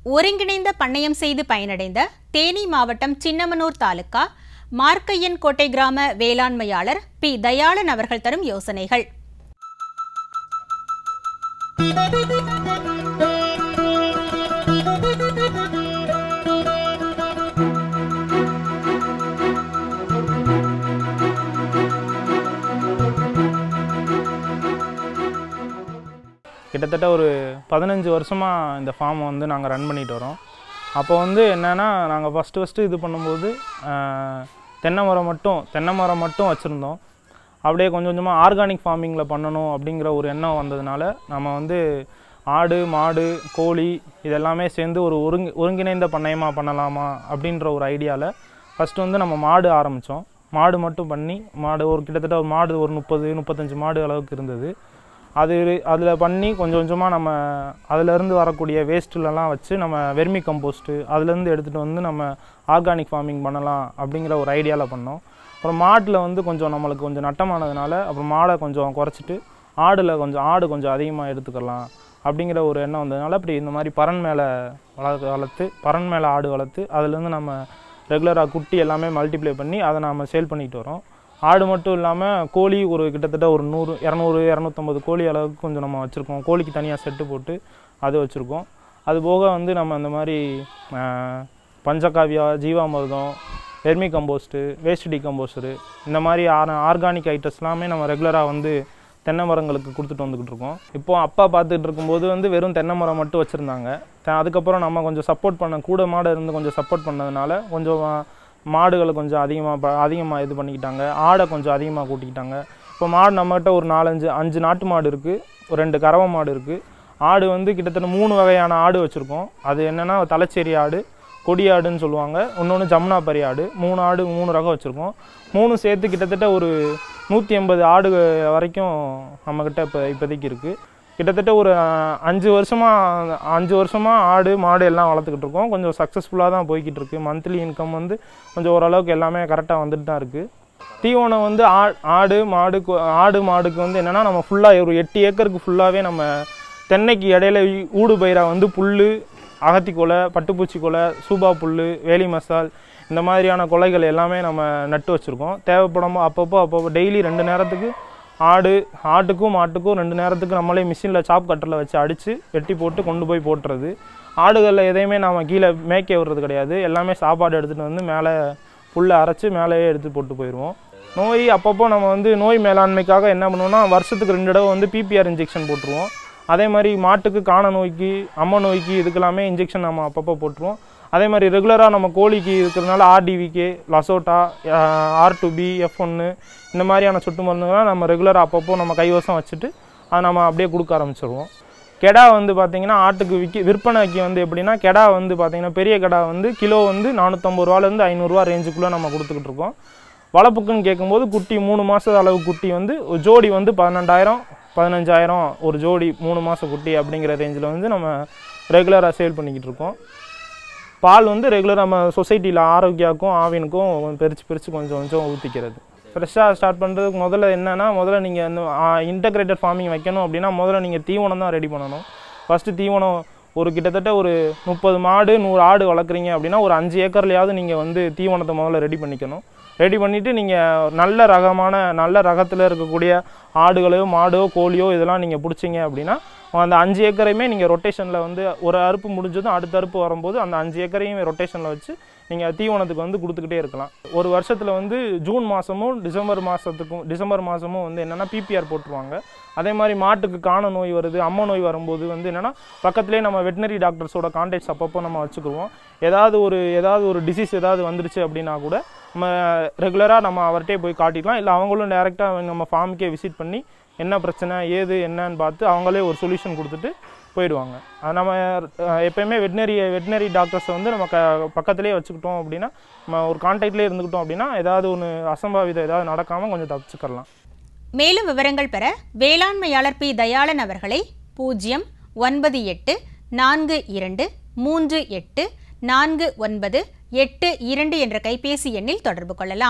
ஒருங்கிணைந்த பண்ணையம் செய்து பயனடைந்த தேனி மாவட்டம் சின்னமனூர் தாலுகா மார்க்கையன் கோட்டை கிராம வேளாண்மையாளர் பி தயாளன் அவர்கள் தரும் யோசனைகள் கிட்டத்தட்ட ஒரு பதினஞ்சு வருஷமாக இந்த ஃபார்மை வந்து நாங்கள் ரன் பண்ணிட்டு வரோம் அப்போ வந்து என்னென்னா நாங்கள் ஃபஸ்ட்டு ஃபஸ்ட்டு இது பண்ணும்போது ஆஹ், தென்னை மரம் மட்டும் தென்னை மரம் மட்டும் வச்சுருந்தோம் அப்படியே கொஞ்சம் கொஞ்சமாக ஆர்கானிக் ஃபார்மிங்கில் பண்ணணும் அப்படிங்கிற ஒரு எண்ணம் வந்ததுனால நம்ம வந்து ஆடு மாடு கோழி இதெல்லாமே சேர்ந்து ஒரு ஒருங்கி ஒருங்கிணைந்த பண்ணையமாக பண்ணலாமா அப்படின்ற ஒரு ஐடியாவில் ஃபஸ்ட்டு வந்து நம்ம மாடு ஆரம்பித்தோம் மாடு மட்டும் பண்ணி மாடு ஒரு கிட்டத்தட்ட ஒரு மாடு ஒரு முப்பது முப்பத்தஞ்சு மாடு அளவுக்கு இருந்தது அது அதில் பண்ணி கொஞ்சம் கொஞ்சமாக நம்ம அதிலேருந்து வரக்கூடிய வேஸ்ட்டுலலாம் வச்சு நம்ம வெர்மி கம்போஸ்ட்டு அதுலேருந்து எடுத்துகிட்டு வந்து நம்ம ஆர்கானிக் ஃபார்மிங் பண்ணலாம் அப்படிங்கிற ஒரு ஐடியாவில் பண்ணோம் அப்புறம் மாட்டில் வந்து கொஞ்சம் நம்மளுக்கு கொஞ்சம் நட்டமானதுனால அப்புறம் மாடை கொஞ்சம் குறைச்சிட்டு ஆடில் கொஞ்சம் ஆடு கொஞ்சம் அதிகமாக எடுத்துக்கலாம் அப்படிங்கிற ஒரு எண்ணம் வந்ததுனால அப்படி இந்த மாதிரி பறன் மேலே வளர்த்து வளர்த்து பறன் மேலே ஆடு வளர்த்து அதுலேருந்து நம்ம ரெகுலராக குட்டி எல்லாமே மல்டிப்ளை பண்ணி அதை நாம் சேல் பண்ணிட்டு வரோம் ஆடு மட்டும் இல்லாமல் கோழி ஒரு கிட்டத்தட்ட ஒரு நூறு இரநூறு இரநூத்தம்பது கோழி அளவுக்கு கொஞ்சம் நம்ம வச்சுருக்கோம் கோழிக்கு தனியாக செட்டு போட்டு அது வச்சுருக்கோம் அது போக வந்து நம்ம அந்த மாதிரி ஆஹ், பஞ்சகாவியா ஜீவாமிர்தம் வெர்மி கம்போஸ்ட்டு வேஸ்ட் டிகம்போஸ்டரு இந்த மாதிரி ஆர் ஆர்கானிக் ஐட்டம்ஸ் எல்லாமே நம்ம ரெகுலராக வந்து தென்னை மரங்களுக்கு கொடுத்துட்டு வந்துக்கிட்டு இருக்கோம் இப்போ அப்பா பார்த்துட்டு இருக்கும்போது வந்து வெறும் தென்னை மரம் மட்டும் வச்சுருந்தாங்க அதுக்கப்புறம் நம்ம கொஞ்சம் சப்போர்ட் பண்ண கூட மாடு இருந்து கொஞ்சம் சப்போர்ட் பண்ணதுனால கொஞ்சம் மாடுகளை கொஞ்சம் அதிகமாக அதிகமாக இது பண்ணிக்கிட்டாங்க ஆடை கொஞ்சம் அதிகமாக கூட்டிக்கிட்டாங்க இப்போ மாடு நம்மகிட்ட ஒரு நாலஞ்சு அஞ்சு நாட்டு மாடு இருக்குது ஒரு ரெண்டு கறவை மாடு இருக்குது ஆடு வந்து கிட்டத்தட்ட மூணு வகையான ஆடு வச்சுருக்கோம் அது என்னென்னா தலைச்சேரி ஆடு கொடி ஆடுன்னு சொல்லுவாங்க இன்னொன்று ஜமுனாபரி ஆடு மூணு ஆடு மூணு ரகம் வச்சுருக்கோம் மூணு சேர்த்து கிட்டத்தட்ட ஒரு நூற்றி எண்பது ஆடு வரைக்கும் நம்மக்கிட்ட இப்போ இப்போதைக்கு இருக்குது கிட்டத்தட்ட ஒரு அஹ், அஞ்சு வருஷமாக அஞ்சு வருஷமாக ஆடு மாடு எல்லாம் வளர்த்துக்கிட்டு இருக்கோம் கொஞ்சம் சக்ஸஸ்ஃபுல்லாக தான் போய்கிட்டு இருக்கு மந்த்லி இன்கம் வந்து கொஞ்சம் ஓரளவுக்கு எல்லாமே கரெக்டாக வந்துட்டு தான் இருக்குது தீவனம் வந்து ஆ ஆடு மாடு கொ- ஆடு மாடுக்கு வந்து என்னென்னா நம்ம ஃபுல்லாக ஒரு எட்டு ஏக்கருக்கு ஃபுல்லாகவே நம்ம தென்னைக்கு இடையில ஊ- ஊடு பயிராக வந்து புல் அகத்தி கொலை பட்டுப்பூச்சி கொலை சூபா புல் வேலி மசால் இந்த மாதிரியான கொலைகள் எல்லாமே நம்ம நட்டு வச்சுருக்கோம் தேவைப்படும் அப்பப்போ அப்பப்போ டெய்லி ரெண்டு நேரத்துக்கு ஆடு ஆட்டுக்கும் மாட்டுக்கும் ரெண்டு நேரத்துக்கு நம்மளே மிஷினில் சாப் கட்டரில் வச்சு அடித்து வெட்டி போட்டு கொண்டு போய் போட்டுறது ஆடுகளில் எதையுமே நாம் கீழே மேய்க்க விடுறது கிடையாது எல்லாமே சாப்பாடு எடுத்துகிட்டு வந்து மேலே புல்லை அரைச்சி மேலேயே எடுத்து போட்டு போயிடுவோம் நோய் அப்பப்போ நம்ம வந்து நோய் மேலாண்மைக்காக என்ன பண்ணுவோம்னா வருஷத்துக்கு ரெண்டு தடவை வந்து பிபிஆர் இன்ஜெக்ஷன் போட்டுருவோம் அதே மாதிரி மாட்டுக்கு காண நோய்க்கு அம்ம நோய்க்கு இதுக்கெல்லாமே இன்ஜெக்ஷன் நம்ம அப்பப்போ போட்டுருவோம் அதே மாதிரி ரெகுலராக நம்ம கோழிக்கு இருக்கிறதுனால ஆர்டிவிகே லசோட்டா ஆர் டு பி எஃப் ஒன்று இந்த மாதிரியான சொட்டு மருந்துகள்லாம் நம்ம ரெகுலராக அப்பப்போ நம்ம கைவசம் வச்சுட்டு அதை நம்ம அப்படியே கொடுக்க ஆரம்பிச்சிருவோம் கெடா வந்து பார்த்தீங்கன்னா ஆட்டுக்கு விற்க விற்பனைக்கு வந்து எப்படின்னா கெடா வந்து பார்த்தீங்கன்னா பெரிய கெடா வந்து கிலோ வந்து நானூற்றம்பது ரூபாலேருந்து ஐநூறுரூவா ரேஞ்சுக்குள்ளே நம்ம கொடுத்துக்கிட்டு இருக்கோம் வளர்ப்புக்குன்னு கேட்கும்போது குட்டி மூணு மாத அளவு குட்டி வந்து ஒரு ஜோடி வந்து பன்னெண்டாயிரம் பதினஞ்சாயிரம் ஒரு ஜோடி மூணு மாத குட்டி அப்படிங்கிற ரேஞ்சில் வந்து நம்ம ரெகுலராக சேல் பண்ணிக்கிட்டு இருக்கோம் பால் வந்து ரெகுலராக நம்ம சொசைட்டியில் ஆரோக்கியாவுக்கும் ஆவினுக்கும் பிரித்து பிரித்து கொஞ்சம் கொஞ்சம் ஊற்றிக்கிறது ஃப்ரெஷ்ஷாக ஸ்டார்ட் பண்ணுறதுக்கு முதல்ல என்னென்னா முதல்ல நீங்கள் இந்த இன்டகிரேட்டட் ஃபார்மிங் வைக்கணும் அப்படின்னா முதல்ல நீங்கள் தீவனம் தான் ரெடி பண்ணணும் ஃபஸ்ட்டு தீவனம் ஒரு கிட்டத்தட்ட ஒரு முப்பது மாடு நூறு ஆடு வளர்க்குறீங்க அப்படின்னா ஒரு அஞ்சு ஏக்கர்லையாவது நீங்கள் வந்து தீவனத்தை முதல்ல ரெடி பண்ணிக்கணும் ரெடி பண்ணிவிட்டு நீங்கள் நல்ல ரகமான நல்ல ரகத்தில் இருக்கக்கூடிய ஆடுகளையோ மாடோ கோழியோ இதெல்லாம் நீங்கள் பிடிச்சிங்க அப்படின்னா அந்த அஞ்சு ஏக்கரையுமே நீங்கள் ரொட்டேஷனில் வந்து ஒரு அறுப்பு முடிஞ்சதும் அடுத்த அறுப்பு வரும்போது அந்த அஞ்சு ஏக்கரையும் ரொட்டேஷனில் வச்சு நீங்கள் தீவனத்துக்கு வந்து கொடுத்துக்கிட்டே இருக்கலாம் ஒரு வருஷத்தில் வந்து ஜூன் மாதமும் டிசம்பர் மாதத்துக்கும் டிசம்பர் மாதமும் வந்து என்னென்னா பிபிஆர் போட்டுருவாங்க அதே மாதிரி மாட்டுக்கு காண நோய் வருது அம்ம நோய் வரும்போது வந்து என்னென்னா பக்கத்துலேயே நம்ம வெட்டினரி டாக்டர்ஸோட கான்டாக்ட்ஸ் அப்பப்போ நம்ம வச்சுக்குவோம் ஏதாவது ஒரு ஏதாவது ஒரு டிசீஸ் ஏதாவது வந்துருச்சு அப்படின்னா கூட நம்ம ரெகுலராக நம்ம அவர்கிட்டயே போய் காட்டிக்கலாம் இல்லை அவங்களும் டேரெக்டாக நம்ம ஃபார்முக்கே விசிட் பண்ணி என்ன பிரச்சனை ஏது என்னன்னு பார்த்து அவங்களே ஒரு சொல்யூஷன் கொடுத்துட்டு போயிடுவாங்க அது நம்ம அஹ், எப்பயுமே வெட்டினரி வெட்டினரி டாக்டர்ஸை வந்து நம்ம க பக்கத்துலேயே வச்சுக்கிட்டோம் அப்படின்னா நம்ம ஒரு கான்டாக்ட்லேயே இருந்துக்கிட்டோம் அப்படின்னா ஏதாவது ஒன்று அசம்பாவிதம் ஏதாவது நடக்காமல் கொஞ்சம் தப்பிச்சுக்கலாம் மேலும் விவரங்கள் பெற வேளாண்மையாளர் பி தயாளன் அவர்களை பூஜ்ஜியம் ஒன்பது எட்டு நான்கு இரண்டு மூன்று எட்டு நான்கு ஒன்பது எட்டு இரண்டு என்ற கைபேசி எண்ணில் தொடர்பு கொள்ளலாம்